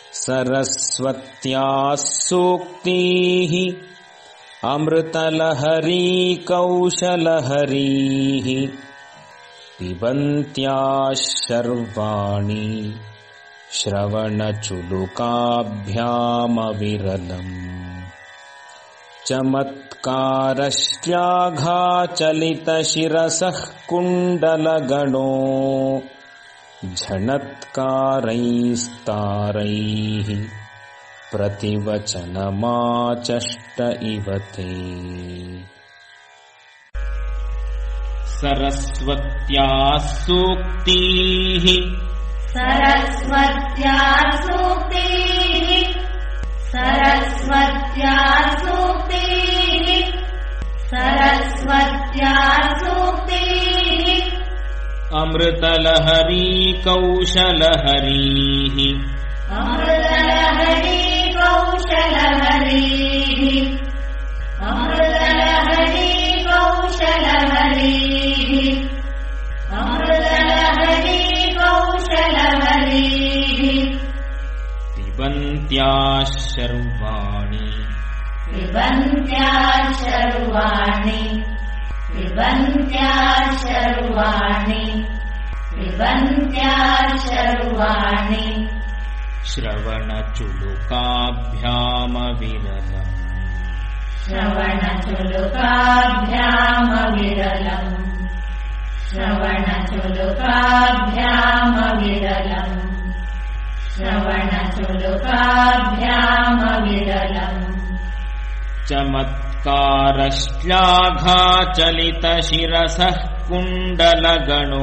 सरस्वत्याः सूक्तिः अमृतलहरीकौशलहरीः पिबन्त्याः शर्वाणि श्रवणचुलुकाभ्यामविरलम् चमत्कारश्लाघाचलितशिरसः कुण्डलगणो झणत्कारैस्तारैः प्रतिवचनमाचष्ट इव ते सरस्वत्याः सूक्तिः सरस्वत्या सूक्तिः सरस्वत्या सूक्तिः सरस्वत्या सूक्तिः अमृतलहरीकौशलहरीः अमृतलहरी कौशलहरीः अमृतलहरी कौशलहरीः अमृतलहरी कौशलहरीः पिबन्त्याः शर्वाणि पिबन्त्या शर्वाणि पिबन्त्या शर्वाणि पिबन्त्या शर्वाणि श्रवणचुलुकाभ्यामविरलम् श्रवणचुलुकाभ्यामविरलम् श्रवणचुलुकाभ्यामविरलम् श्रवणचुलुकाभ्यामविरलम् चमत्कारश्लाघाचलितशिरसः कुण्डलगणो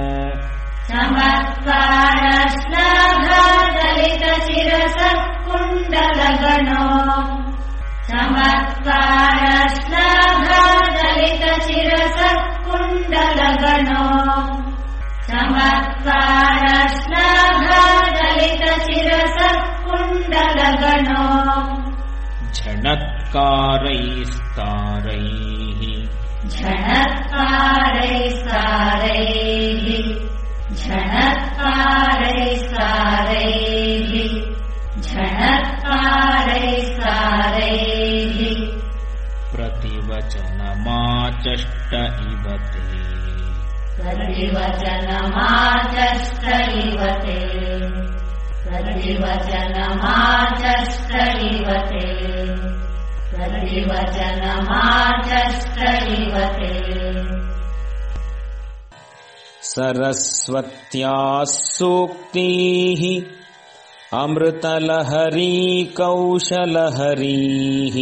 चमत्कारश्लाघादलितशिरसः कुण्डलगणो चमत्कारश्लाघादलितशिरसः कुण्डलगणो चमत्कारश्लाघादलितशिरसः कुण्डलगणो झणत्कारैस्तारैः झणत्कारैः सारैः झणत्कारैः सारैः झणत्कारैः सारैः प्रतिवचनमाचष्ट इव ते प्रतिवचनमाचष्ट इव ते प्रतिवचनमाचष्ट इव ते प्रतिवचनमाचष्ट इव ते सरस्वत्याः सूक्तिः अमृतलहरीकौशलहरीः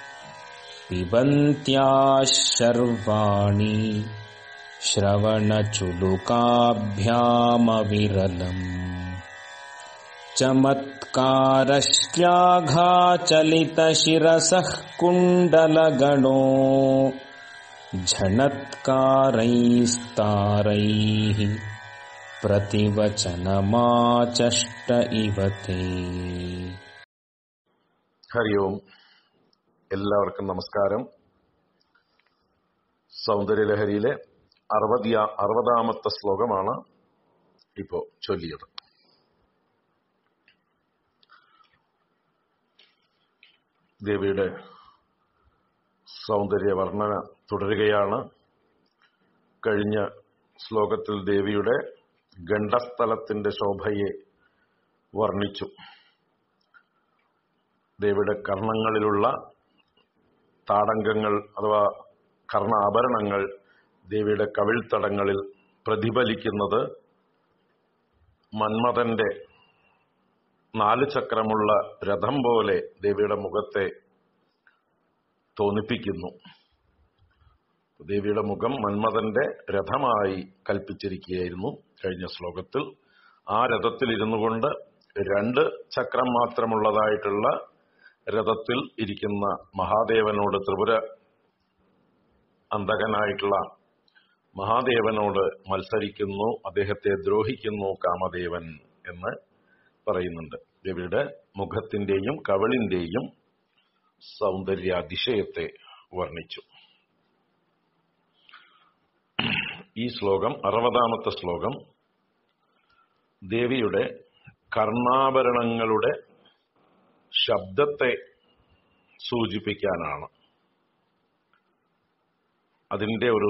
पिबन्त्याः शर्वाणि श्रवणचुलुकाभ्यामविरलम् चमत्कारश्लाघाचलितशिरसः कुण्डलगणो झणत्कारैस्तारैः प्रतिवचनमाचष्ट इव ते ഹരി ഓം എല്ലാവർക്കും നമസ്കാരം സൗന്ദര്യലഹരിയിലെ അറുപതിയ അറുപതാമത്തെ ശ്ലോകമാണ് ഇപ്പോ ചൊല്ലിയത് ദേവിയുടെ സൗന്ദര്യ വർണ്ണന തുടരുകയാണ് കഴിഞ്ഞ ശ്ലോകത്തിൽ ദേവിയുടെ ഗണ്ഡസ്ഥലത്തിന്റെ ശോഭയെ വർണ്ണിച്ചു ദേവിയുടെ കർണങ്ങളിലുള്ള താടങ്കങ്ങൾ അഥവാ കർണാഭരണങ്ങൾ ദേവിയുടെ കവിൾത്തടങ്ങളിൽ പ്രതിഫലിക്കുന്നത് മന്മഥന്റെ നാല് ചക്രമുള്ള രഥം പോലെ ദേവിയുടെ മുഖത്തെ തോന്നിപ്പിക്കുന്നു ദേവിയുടെ മുഖം മന്മഥന്റെ രഥമായി കൽപ്പിച്ചിരിക്കുകയായിരുന്നു കഴിഞ്ഞ ശ്ലോകത്തിൽ ആ രഥത്തിൽ ഇരുന്നു കൊണ്ട് രണ്ട് ചക്രം മാത്രമുള്ളതായിട്ടുള്ള രഥത്തിൽ ഇരിക്കുന്ന മഹാദേവനോട് ത്രിപുര അന്തകനായിട്ടുള്ള മഹാദേവനോട് മത്സരിക്കുന്നു അദ്ദേഹത്തെ ദ്രോഹിക്കുന്നു കാമദേവൻ എന്ന് പറയുന്നുണ്ട് ദേവിയുടെ മുഖത്തിന്റെയും കവളിന്റെയും സൗന്ദര്യാതിശയത്തെ വർണ്ണിച്ചു ഈ ശ്ലോകം അറുപതാമത്തെ ശ്ലോകം ദേവിയുടെ കർണാഭരണങ്ങളുടെ ശബ്ദത്തെ സൂചിപ്പിക്കാനാണ് അതിന്റെ ഒരു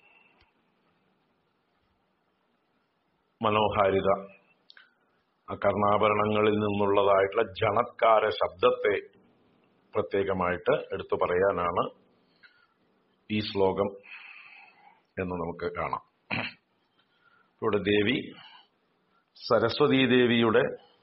മനോഹാരിത ആ കർണാഭരണങ്ങളിൽ നിന്നുള്ളതായിട്ടുള്ള ജണത്കാര ശബ്ദത്തെ പ്രത്യേകമായിട്ട് എടുത്തു പറയാനാണ് ഈ ശ്ലോകം എന്ന് നമുക്ക് കാണാം ഇവിടെ ദേവി സരസ്വതീ ദേവിയുടെ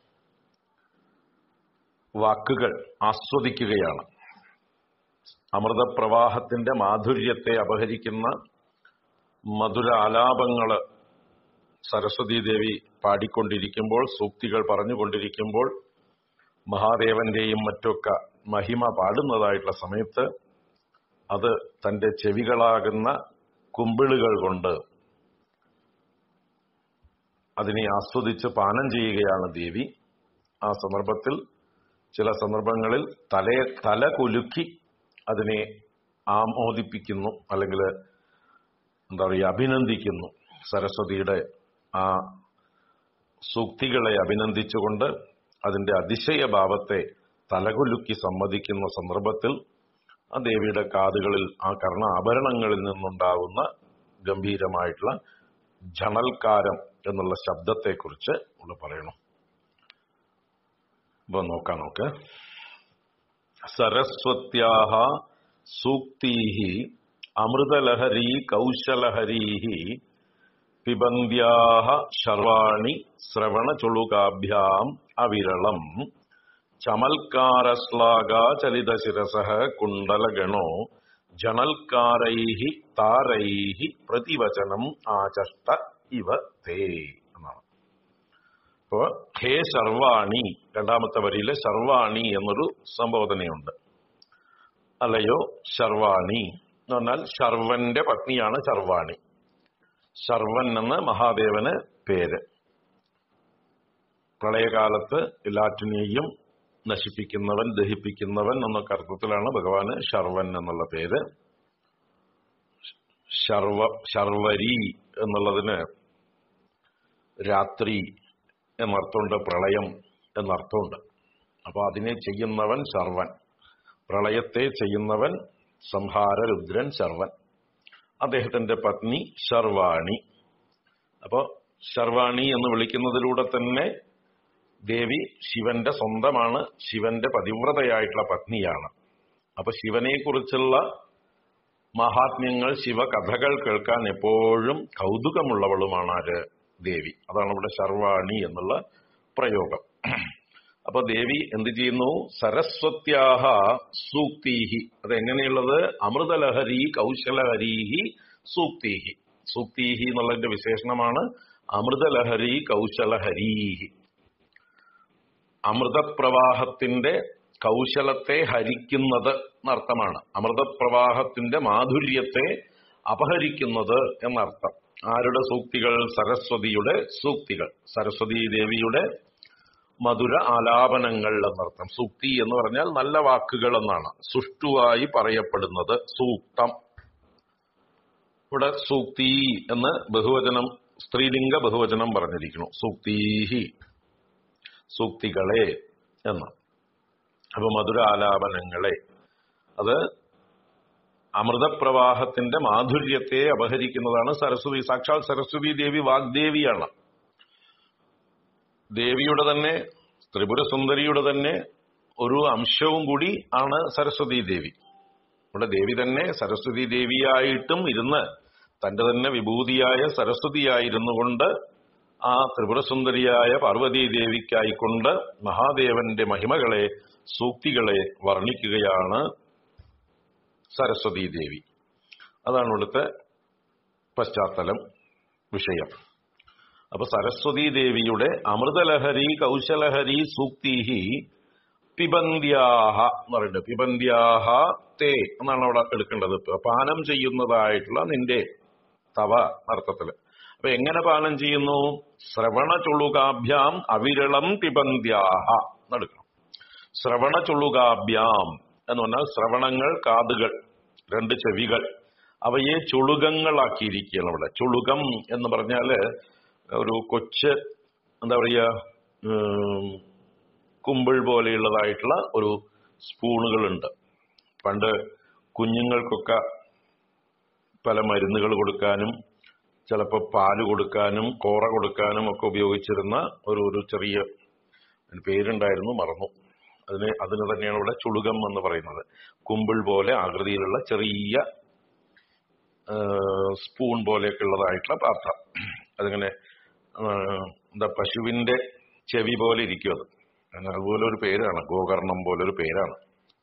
വാക്കുകൾ ആസ്വദിക്കുകയാണ് അമൃതപ്രവാഹത്തിന്റെ മാധുര്യത്തെ അപഹരിക്കുന്ന മധുര ആലാപങ്ങള് സരസ്വതീ ദേവി പാടിക്കൊണ്ടിരിക്കുമ്പോൾ സൂക്തികൾ പറഞ്ഞുകൊണ്ടിരിക്കുമ്പോൾ മഹാദേവന്റെയും മറ്റൊക്കെ മഹിമ പാടുന്നതായിട്ടുള്ള സമയത്ത് അത് തന്റെ ചെവികളാകുന്ന കുമ്പിളുകൾ കൊണ്ട് അതിനെ ആസ്വദിച്ച് പാനം ചെയ്യുകയാണ് ദേവി ആ സന്ദർഭത്തിൽ ചില സന്ദർഭങ്ങളിൽ തലയെ തല കുലുക്കി അതിനെ ആമോദിപ്പിക്കുന്നു അല്ലെങ്കിൽ എന്താ പറയുക അഭിനന്ദിക്കുന്നു സരസ്വതിയുടെ ആ സൂക്തികളെ അഭിനന്ദിച്ചുകൊണ്ട് അതിന്റെ അതിശയഭാവത്തെ തലകുലുക്കി സമ്മതിക്കുന്ന സന്ദർഭത്തിൽ ആ ദേവിയുടെ കാതുകളിൽ ആ കർണ ആഭരണങ്ങളിൽ നിന്നുണ്ടാകുന്ന ഗംഭീരമായിട്ടുള്ള ജണൽക്കാരം എന്നുള്ള ശബ്ദത്തെക്കുറിച്ച് ഇവിടെ പറയണം അപ്പൊ നോക്കാം നമുക്ക് സരസ്വത്യാഹ സൂക്തീഹി അമൃതലഹരി കൗശലഹരീഹി പിബന്ധ്യാഹ ശർവാണി ശ്രവണചുളുകാഭ്യാം അവിരളം ചമൽക്കാരശ്ലാഘാചലിതശിരസ കുണ്ടലഗണോ ജണൽക്കാരൈഹി താരൈഹി പ്രതിവചനം ആചഷ്ട ഇവ തേ എന്നാണ് അപ്പോ ഹേ ശർവാണി രണ്ടാമത്തെ വരിയില് ശർവാണി എന്നൊരു സംബോധനയുണ്ട് അല്ലയോ ശർവാണി എന്ന് പറഞ്ഞാൽ ശർവന്റെ പത്നിയാണ് ശർവാണി ശർവൻ എന്ന് മഹാദേവന് പേര് പ്രളയകാലത്ത് എല്ലാറ്റിനെയും നശിപ്പിക്കുന്നവൻ ദഹിപ്പിക്കുന്നവൻ എന്നൊക്കെ അർത്ഥത്തിലാണ് ഭഗവാന് ശർവൻ എന്നുള്ള പേര് ശർവ ശർവരി എന്നുള്ളതിന് രാത്രി എന്നർത്ഥമുണ്ട് പ്രളയം എന്നർത്ഥമുണ്ട് അപ്പൊ അതിനെ ചെയ്യുന്നവൻ ശർവൻ പ്രളയത്തെ ചെയ്യുന്നവൻ സംഹാര രുദ്രൻ ശർവൻ അദ്ദേഹത്തിന്റെ പത്നി ശർവാണി അപ്പോ ശർവാണി എന്ന് വിളിക്കുന്നതിലൂടെ തന്നെ ദേവി ശിവന്റെ സ്വന്തമാണ് ശിവന്റെ പതിവ്രതയായിട്ടുള്ള പത്നിയാണ് അപ്പൊ ശിവനെ കുറിച്ചുള്ള മഹാത്മ്യങ്ങൾ ശിവകഥകൾ കേൾക്കാൻ എപ്പോഴും കൗതുകമുള്ളവളുമാണ് ആര് ദേവി അതാണ് ഇവിടെ ശർവാണി എന്നുള്ള പ്രയോഗം അപ്പൊ ദേവി എന്ത് ചെയ്യുന്നു സരസ്വത്യാഹ സൂക്തീഹി അതെങ്ങനെയുള്ളത് അമൃതലഹരി കൗശലഹരീഹി സൂക്തീഹി സൂക്തീഹി എന്നുള്ളതിന്റെ വിശേഷണമാണ് അമൃതലഹരി കൗശലഹരീഹി അമൃതപ്രവാഹത്തിന്റെ കൗശലത്തെ ഹരിക്കുന്നത് എന്നർത്ഥമാണ് അമൃതപ്രവാഹത്തിന്റെ മാധുര്യത്തെ അപഹരിക്കുന്നത് എന്നർത്ഥം ആരുടെ സൂക്തികൾ സരസ്വതിയുടെ സൂക്തികൾ സരസ്വതി ദേവിയുടെ മധുര ആലാപനങ്ങൾ എന്നർത്ഥം സൂക്തി എന്ന് പറഞ്ഞാൽ നല്ല വാക്കുകൾ എന്നാണ് സുഷ്ടുവായി പറയപ്പെടുന്നത് സൂക്തം ഇവിടെ സൂക്തി എന്ന് ബഹുവചനം സ്ത്രീലിംഗ ബഹുവചനം പറഞ്ഞിരിക്കുന്നു സൂക്തീഹി സൂക്തികളെ എന്ന് അപ്പൊ മധുര ആലാപനങ്ങളെ അത് അമൃതപ്രവാഹത്തിന്റെ മാധുര്യത്തെ അപഹരിക്കുന്നതാണ് സരസ്വതി സാക്ഷാൽ സരസ്വതി ദേവി വാഗ്ദേവിയാണ് ദേവിയുടെ തന്നെ ത്രിപുരസുന്ദരിയുടെ തന്നെ ഒരു അംശവും കൂടി ആണ് സരസ്വതി ദേവി ഇവിടെ ദേവി തന്നെ സരസ്വതി ദേവിയായിട്ടും ഇരുന്ന് തന്റെ തന്നെ വിഭൂതിയായ സരസ്വതിയായിരുന്നു കൊണ്ട് ആ ത്രിപുരസുന്ദരിയായ പാർവതീ ദേവിക്കായിക്കൊണ്ട് മഹാദേവന്റെ മഹിമകളെ സൂക്തികളെ വർണ്ണിക്കുകയാണ് സരസ്വതി ദേവി അതാണ് ഇവിടുത്തെ പശ്ചാത്തലം വിഷയം അപ്പൊ സരസ്വതി ദേവിയുടെ അമൃതലഹരി കൗശലഹരി സൂക്തിഹി പിബന്ധ്യാഹ എന്ന് പറയുന്നത് പിബന്ധ്യാഹ തേ എന്നാണ് അവിടെ എടുക്കേണ്ടത് പാനം ചെയ്യുന്നതായിട്ടുള്ള നിന്റെ തവ അർത്ഥത്തില് അപ്പൊ എങ്ങനെ പാനം ചെയ്യുന്നു ശ്രവണ ചുളുകാഭ്യാം അവിരളം പിബന്ധ്യാഹ എന്നെടുക്കണം ശ്രവണ ചുളുകാഭ്യാം എന്ന് പറഞ്ഞാൽ ശ്രവണങ്ങൾ കാതുകൾ രണ്ട് ചെവികൾ അവയെ ചുളുകങ്ങളാക്കിയിരിക്കുകയാണ് അവിടെ ചുളുകം എന്ന് പറഞ്ഞാല് ഒരു കൊച്ച് എന്താ പറയുക ഉം, കുമ്പിൾ പോലെയുള്ളതായിട്ടുള്ള ഒരു സ്പൂണുകളുണ്ട് പണ്ട് കുഞ്ഞുങ്ങൾക്കൊക്കെ പല മരുന്നുകൾ കൊടുക്കാനും ചിലപ്പോൾ പാല് കൊടുക്കാനും കോറ കൊടുക്കാനും ഒക്കെ ഉപയോഗിച്ചിരുന്ന ഒരു ഒരു ചെറിയ അതിന് പേരുണ്ടായിരുന്നു മറന്നു അതിന് അതിന് തന്നെയാണ് ഇവിടെ ചുളുകം എന്ന് പറയുന്നത് കുമ്പിൾ പോലെ ആകൃതിയിലുള്ള ചെറിയ ആ, സ്പൂൺ പോലെയൊക്കെ ഉള്ളതായിട്ടുള്ള പാത്രം അതിങ്ങനെ ആ, എന്താ പശുവിന്റെ ചെവി പോലെ ഇരിക്കും അത് അങ്ങനെ അതുപോലെ ഒരു പേരാണ് ഗോകർണം പോലെ ഒരു പേരാണ്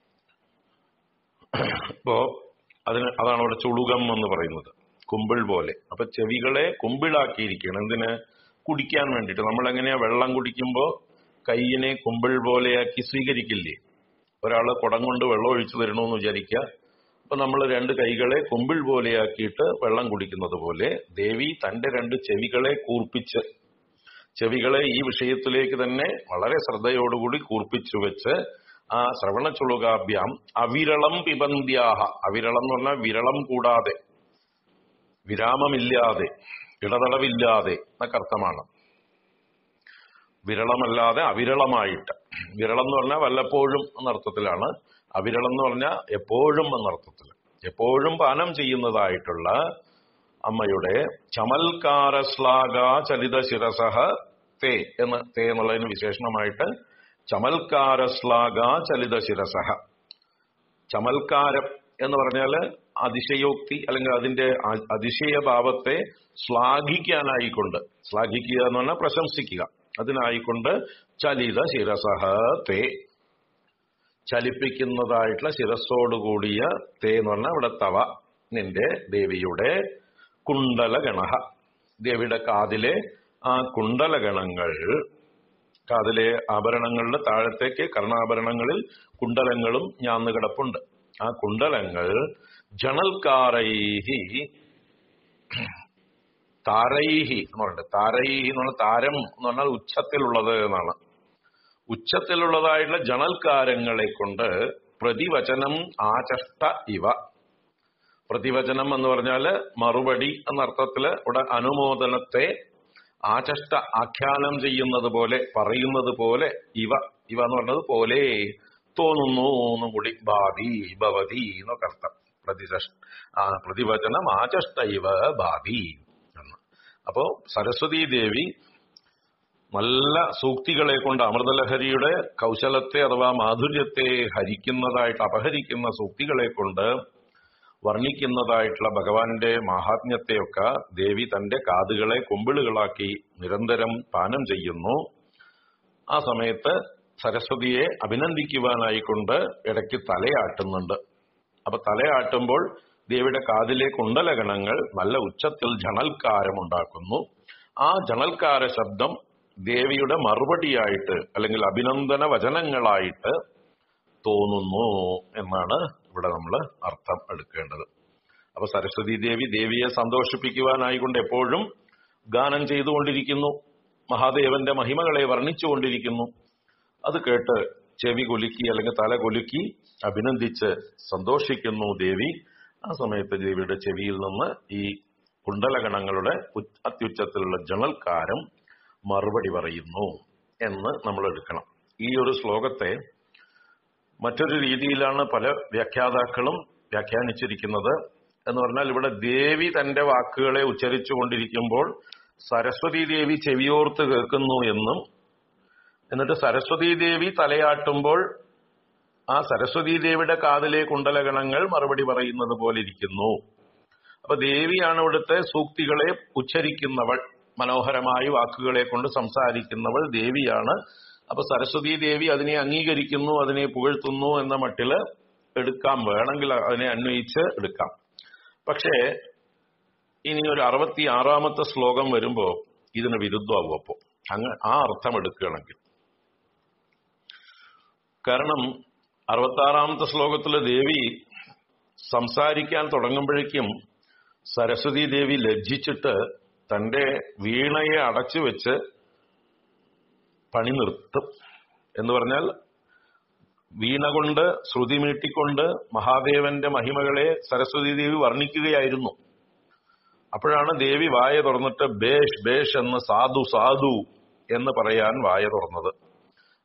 അപ്പോ അതിന് അതാണ് അവിടെ ചുളുകം എന്ന് പറയുന്നത് കുമ്പിൾ പോലെ അപ്പൊ ചെവികളെ കുമ്പിളാക്കിയിരിക്കണം എന്തിന് കുടിക്കാൻ വേണ്ടിയിട്ട് നമ്മൾ എങ്ങനെയാ വെള്ളം കുടിക്കുമ്പോ കൈയിനെ കുമ്പിൾ പോലെയാക്കി സ്വീകരിക്കില്ലേ ഒരാള് കുടം കൊണ്ട് വെള്ളം ഒഴിച്ചു തരണമെന്ന് വിചാരിക്കുക അപ്പൊ നമ്മൾ രണ്ട് കൈകളെ കുമ്പിൾ പോലെയാക്കിയിട്ട് വെള്ളം കുടിക്കുന്നത് പോലെ ദേവി തന്റെ രണ്ട് ചെവികളെ കൂർപ്പിച്ച് ചെവികളെ ഈ വിഷയത്തിലേക്ക് തന്നെ വളരെ ശ്രദ്ധയോടുകൂടി കൂർപ്പിച്ചു വെച്ച് ആ ശ്രവണ ചുളുകാഭ്യാം അവിരളം പിബന്ധ്യാഹ അവിരളം എന്ന് പറഞ്ഞാൽ വിരളം കൂടാതെ വിരാമമില്ലാതെ ഇടതടവില്ലാതെ എന്നൊക്കെ അർത്ഥമാണ് വിരളമല്ലാതെ അവിരളമായിട്ട് വിരളം എന്ന് പറഞ്ഞാൽ വല്ലപ്പോഴും എന്നർത്ഥത്തിലാണ് അവിരളം എന്ന് പറഞ്ഞാൽ എപ്പോഴും എന്നർത്ഥത്തിൽ എപ്പോഴും പാനം ചെയ്യുന്നതായിട്ടുള്ള അമ്മയുടെ ചമൽക്കാര ശ്ലാഘ ചലിത ശിരസഹ തേ എന്ന് തേ എന്നുള്ളതിന് വിശേഷണമായിട്ട് ചമൽക്കാര ശ്ലാഘ ചലിത ശിരസഹ ചമൽക്കാരം എന്ന് പറഞ്ഞാല് അതിശയോക്തി അല്ലെങ്കിൽ അതിന്റെ അ- അതിശയഭാവത്തെ ശ്ലാഘിക്കാനായിക്കൊണ്ട് ശ്ലാഘിക്കുക എന്ന് പറഞ്ഞാൽ പ്രശംസിക്കുക അതിനായിക്കൊണ്ട് ചലിത ശിരസഹ തേ ചലിപ്പിക്കുന്നതായിട്ടുള്ള ശിരസ്സോടുകൂടിയ തേ എന്ന് പറഞ്ഞാൽ ഇവിടെ തവ നിന്റെ ദേവിയുടെ കുണ്ടലഗണ ദേവിയുടെ കാതിലെ ആ കുണ്ടലഗണങ്ങൾ കാതിലെ ആഭരണങ്ങളുടെ താഴത്തേക്ക് കർണാഭരണങ്ങളിൽ കുണ്ടലങ്ങളും ഞാന്ന് കിടപ്പുണ്ട് ആ കുണ്ടലങ്ങൾ ജണൽക്കാരൈഹി താരൈഹി എന്ന് പറയുന്നത് താരൈഹി എന്ന് പറഞ്ഞാൽ താരം എന്ന് പറഞ്ഞാൽ ഉച്ചത്തിലുള്ളത് എന്നാണ് ഉച്ചത്തിലുള്ളതായിട്ടുള്ള ജണൽക്കാരങ്ങളെ കൊണ്ട് പ്രതിവചനം ആചഷ്ട ഇവ പ്രതിവചനം എന്ന് പറഞ്ഞാല് മറുപടി എന്ന അർത്ഥത്തില് ഇവിടെ അനുമോദനത്തെ ആചഷ്ട ആഖ്യാനം ചെയ്യുന്നത് പോലെ പറയുന്നത് പോലെ ഇവ ഇവ എന്ന് പറഞ്ഞത് പോലെ തോന്നുന്നു എന്നും കൂടി ഭാവി ഭവതി എന്നൊക്കെ അർത്ഥം പ്രതിചഷ ആ, പ്രതിവചനം ആചഷ്ട ഇവ ഭാവി എന്ന് അപ്പോ സരസ്വതീ ദേവി നല്ല സൂക്തികളെ കൊണ്ട് അമൃതലഹരിയുടെ കൗശലത്തെ അഥവാ മാധുര്യത്തെ ഹരിക്കുന്നതായിട്ട് അപഹരിക്കുന്ന സൂക്തികളെ കൊണ്ട് വർണ്ണിക്കുന്നതായിട്ടുള്ള ഭഗവാന്റെ മാഹാത്മ്യത്തെയൊക്കെ ദേവി തന്റെ കാതുകളെ കുമ്പിളുകളാക്കി നിരന്തരം പാനം ചെയ്യുന്നു ആ സമയത്ത് സരസ്വതിയെ അഭിനന്ദിക്കുവാനായിക്കൊണ്ട് ഇടയ്ക്ക് തലയാട്ടുന്നുണ്ട് അപ്പൊ തലയാട്ടുമ്പോൾ ദേവിയുടെ കാതിലെ കുണ്ടലഗണങ്ങൾ നല്ല ഉച്ചത്തിൽ ജണൽക്കാരമുണ്ടാക്കുന്നു ആ ജണൽക്കാര ശബ്ദം ദേവിയുടെ മറുപടിയായിട്ട് അല്ലെങ്കിൽ അഭിനന്ദന വചനങ്ങളായിട്ട് തോന്നുന്നു എന്നാണ് ഇവിടെ നമ്മൾ അർത്ഥം എടുക്കേണ്ടത് അപ്പൊ സരസ്വതി ദേവി ദേവിയെ സന്തോഷിപ്പിക്കുവാനായിക്കൊണ്ട് എപ്പോഴും ഗാനം ചെയ്തുകൊണ്ടിരിക്കുന്നു മഹാദേവന്റെ മഹിമകളെ വർണ്ണിച്ചുകൊണ്ടിരിക്കുന്നു അത് കേട്ട് ചെവി കുലുക്കി അല്ലെങ്കിൽ തല കുലുക്കി അഭിനന്ദിച്ച് സന്തോഷിക്കുന്നു ദേവി ആ സമയത്ത് ദേവിയുടെ ചെവിയിൽ നിന്ന് ഈ കുണ്ടലഗണങ്ങളുടെ ഉ- അത്യുച്ചത്തിലുള്ള ജണൽക്കാരം മറുപടി പറയുന്നു എന്ന് നമ്മൾ എടുക്കണം ഈ ഒരു ശ്ലോകത്തെ മറ്റൊരു രീതിയിലാണ് പല വ്യാഖ്യാതാക്കളും വ്യാഖ്യാനിച്ചിരിക്കുന്നത് എന്ന് പറഞ്ഞാൽ ഇവിടെ ദേവി തന്റെ വാക്കുകളെ ഉച്ചരിച്ചു കൊണ്ടിരിക്കുമ്പോൾ സരസ്വതി ദേവി ചെവിയോർത്ത് കേൾക്കുന്നു എന്നും എന്നിട്ട് സരസ്വതി ദേവി തലയാട്ടുമ്പോൾ ആ സരസ്വതി ദേവിയുടെ കാതിലെ കുണ്ടലഗണങ്ങൾ മറുപടി പറയുന്നത് പോലെ ഇരിക്കുന്നു അപ്പൊ ദേവിയാണ് ഇവിടുത്തെ സൂക്തികളെ ഉച്ചരിക്കുന്നവൾ മനോഹരമായ വാക്കുകളെ കൊണ്ട് സംസാരിക്കുന്നവൾ ദേവിയാണ് അപ്പൊ സരസ്വതി ദേവി അതിനെ അംഗീകരിക്കുന്നു അതിനെ പുകഴ്ത്തുന്നു എന്ന മട്ടില് എടുക്കാം വേണമെങ്കിൽ അതിനെ അന്വയിച്ച് എടുക്കാം പക്ഷേ ഇനി ഒരു അറുപത്തി ആറാമത്തെ ശ്ലോകം വരുമ്പോ ഇതിന് വിരുദ്ധമാവും അപ്പോ അങ്ങ് ആ അർത്ഥം എടുക്കുകയാണെങ്കിൽ കാരണം അറുപത്താറാമത്തെ ശ്ലോകത്തില് ദേവി സംസാരിക്കാൻ തുടങ്ങുമ്പോഴേക്കും സരസ്വതി ദേവി ലജ്ജിച്ചിട്ട് തന്റെ വീണയെ അടച്ചു വെച്ച് പണി നിർത്തും എന്ന് പറഞ്ഞാൽ വീണ കൊണ്ട് ശ്രുതി മീട്ടിക്കൊണ്ട് മഹാദേവന്റെ മഹിമകളെ സരസ്വതി ദേവി വർണ്ണിക്കുകയായിരുന്നു അപ്പോഴാണ് ദേവി വായ തുറന്നിട്ട് ബേഷ് ബേഷ് എന്ന് സാധു സാധു എന്ന് പറയാൻ വായ തുറന്നത്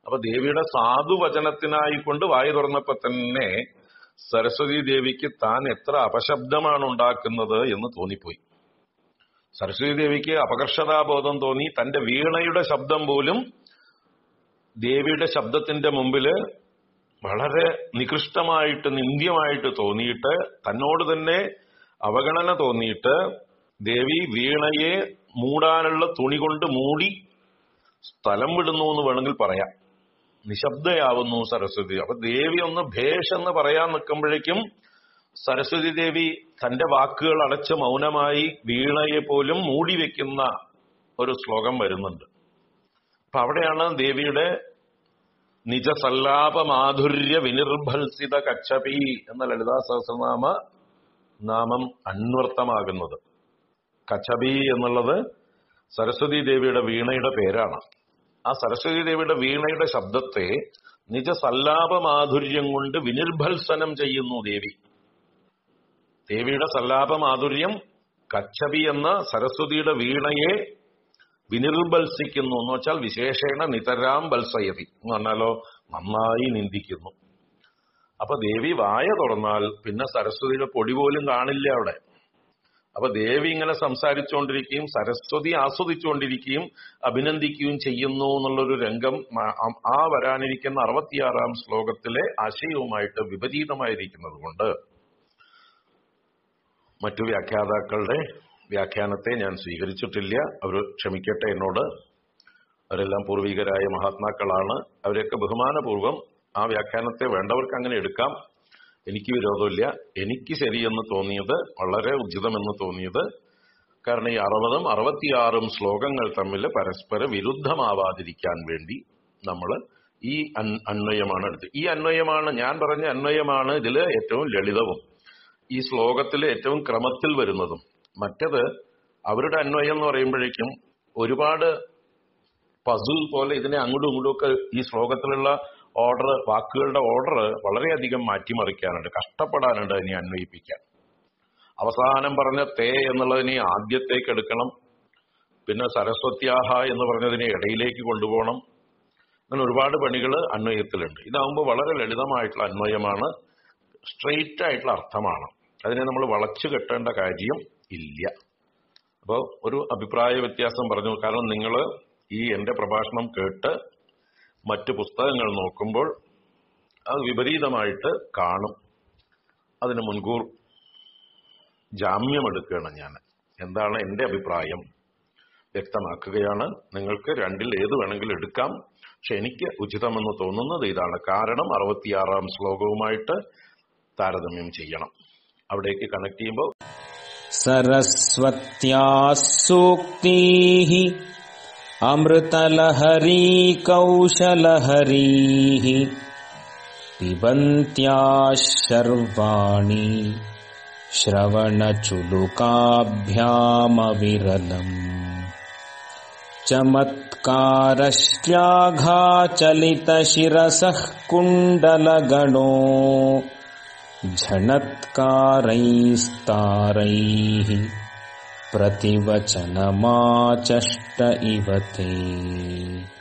അപ്പൊ ദേവിയുടെ സാധുവചനത്തിനായിക്കൊണ്ട് വായു തുറന്നപ്പോ തന്നെ സരസ്വതി ദേവിക്ക് താൻ എത്ര അപശബ്ദമാണ് ഉണ്ടാക്കുന്നത് എന്ന് തോന്നിപ്പോയി സരസ്വതി ദേവിക്ക് അപകർഷതാബോധം തോന്നി തന്റെ വീണയുടെ ശബ്ദം പോലും ദേവിയുടെ ശബ്ദത്തിന്റെ മുമ്പില് വളരെ നികൃഷ്ടമായിട്ട് നിന്ദ്യമായിട്ട് തോന്നിയിട്ട് തന്നോട് തന്നെ അവഗണന തോന്നിയിട്ട് ദേവി വീണയെ മൂടാനുള്ള തുണി കൊണ്ട് മൂടി സ്ഥലം വിടുന്നു എന്ന് വേണമെങ്കിൽ പറയാം നിശബ്ദയാവുന്നു സരസ്വതി അപ്പൊ ദേവി ഒന്ന് ഭേഷ് എന്ന് പറയാൻ നിൽക്കുമ്പോഴേക്കും സരസ്വതി ദേവി തന്റെ വാക്കുകൾ അടച്ച് മൗനമായി വീണയെ പോലും മൂടി വെക്കുന്ന ഒരു ശ്ലോകം വരുന്നുണ്ട് അപ്പൊ അവിടെയാണ് ദേവിയുടെ നിജസല്ലാപ മാധുര്യ വിനിർഭത്സിത കക്ഷപി എന്ന ലളിതാ സഹസ്രനാമ നാമം അന്വർത്ഥമാകുന്നത് കച്ചബി എന്നുള്ളത് സരസ്വതി ദേവിയുടെ വീണയുടെ പേരാണ് ആ സരസ്വതി ദേവിയുടെ വീണയുടെ ശബ്ദത്തെ നിജസല്ലാപ മാധുര്യം കൊണ്ട് വിനിർഭത്സനം ചെയ്യുന്നു ദേവി ദേവിയുടെ സല്ലാപ മാധുര്യം കച്ചബി എന്ന സരസ്വതിയുടെ വീണയെ വിനിർബത്സിക്കുന്നു എന്ന് വെച്ചാൽ വിശേഷേണ നിതരാം ബത്സയതി എന്ന് പറഞ്ഞാലോ നന്നായി നിന്ദിക്കുന്നു അപ്പൊ ദേവി വായ തുറന്നാൽ പിന്നെ സരസ്വതിയുടെ പൊടി പോലും കാണില്ല അവിടെ അപ്പൊ ദേവി ഇങ്ങനെ സംസാരിച്ചുകൊണ്ടിരിക്കുകയും സരസ്വതി ആസ്വദിച്ചുകൊണ്ടിരിക്കുകയും അഭിനന്ദിക്കുകയും ചെയ്യുന്നു എന്നുള്ളൊരു രംഗം ആ- ആ വരാനിരിക്കുന്ന അറുപത്തിയാറാം ശ്ലോകത്തിലെ ആശയവുമായിട്ട് വിപരീതമായിരിക്കുന്നത് കൊണ്ട് മറ്റു വ്യാഖ്യാതാക്കളുടെ വ്യാഖ്യാനത്തെ ഞാൻ സ്വീകരിച്ചിട്ടില്ല അവർ ക്ഷമിക്കട്ടെ എന്നോട് അവരെല്ലാം പൂർവികരായ മഹാത്മാക്കളാണ് അവരെയൊക്കെ ബഹുമാനപൂർവ്വം ആ വ്യാഖ്യാനത്തെ വേണ്ടവർക്ക് അങ്ങനെ എടുക്കാം എനിക്ക് വിരോധമില്ല എനിക്ക് ശരിയെന്ന് തോന്നിയത് വളരെ ഉചിതമെന്ന് തോന്നിയത് കാരണം ഈ അറുപതും അറുപത്തിയാറും ശ്ലോകങ്ങൾ തമ്മിൽ പരസ്പര വിരുദ്ധമാവാതിരിക്കാൻ വേണ്ടി നമ്മൾ ഈ അൻ- അന്വയമാണ് എടുത്തത് ഈ അന്വയമാണ് ഞാൻ പറഞ്ഞ അന്വയമാണ് ഇതിൽ ഏറ്റവും ലളിതവും ഈ ശ്ലോകത്തിൽ ഏറ്റവും ക്രമത്തിൽ വരുന്നതും മറ്റത് അവരുടെ അന്വയം എന്ന് പറയുമ്പോഴേക്കും ഒരുപാട് പസിൽ പോലെ ഇതിനെ അങ്ങോട്ടും ഇങ്ങോട്ടും ഒക്കെ ഈ ശ്ലോകത്തിലുള്ള ഓർഡർ വാക്കുകളുടെ ഓർഡർ വളരെയധികം മാറ്റിമറിക്കാനുണ്ട് കഷ്ടപ്പെടാനുണ്ട് ഇനി അന്വയിപ്പിക്കാൻ അവസാനം പറഞ്ഞ തേ എന്നുള്ളതിനെ ആദ്യത്തേക്ക് എടുക്കണം പിന്നെ സരസ്വത്യാഹ എന്ന് പറഞ്ഞതിനെ ഇടയിലേക്ക് കൊണ്ടുപോകണം അങ്ങനെ ഒരുപാട് പണികൾ അന്വയത്തിലുണ്ട് ഇതാവുമ്പോൾ വളരെ ലളിതമായിട്ടുള്ള അന്വയമാണ് സ്ട്രെയിറ്റ് ആയിട്ടുള്ള അർത്ഥമാണ് അതിനെ നമ്മൾ വളച്ചു കെട്ടേണ്ട കാര്യം ഇല്ല അപ്പോൾ ഒരു അഭിപ്രായ വ്യത്യാസം പറഞ്ഞു കാരണം നിങ്ങൾ ഈ എന്റെ പ്രഭാഷണം കേട്ട് മറ്റ് പുസ്തകങ്ങൾ നോക്കുമ്പോൾ അത് വിപരീതമായിട്ട് കാണും അതിന് മുൻകൂർ ജാമ്യമെടുക്കുകയാണ് ഞാൻ എന്താണ് എന്റെ അഭിപ്രായം വ്യക്തമാക്കുകയാണ് നിങ്ങൾക്ക് രണ്ടിൽ ഏത് വേണമെങ്കിലും എടുക്കാം പക്ഷെ എനിക്ക് ഉചിതമെന്ന് തോന്നുന്നത് ഇതാണ് കാരണം അറുപത്തിയാറാം ശ്ലോകവുമായിട്ട് താരതമ്യം ചെയ്യണം അവിടേക്ക് കണക്ട് ചെയ്യുമ്പോൾ सरस्वत्याः सूक्तीः अमृतलहरी कौशलहरीः पिबन्त्याः शर्वाणि श्रवणचुलुकाभ्यामविरलम् चमत्कारश्चाघाचलितशिरसः कुण्डलगणो झणत्कारैस्तारैः प्रतिवचनमाचष्ट इव ते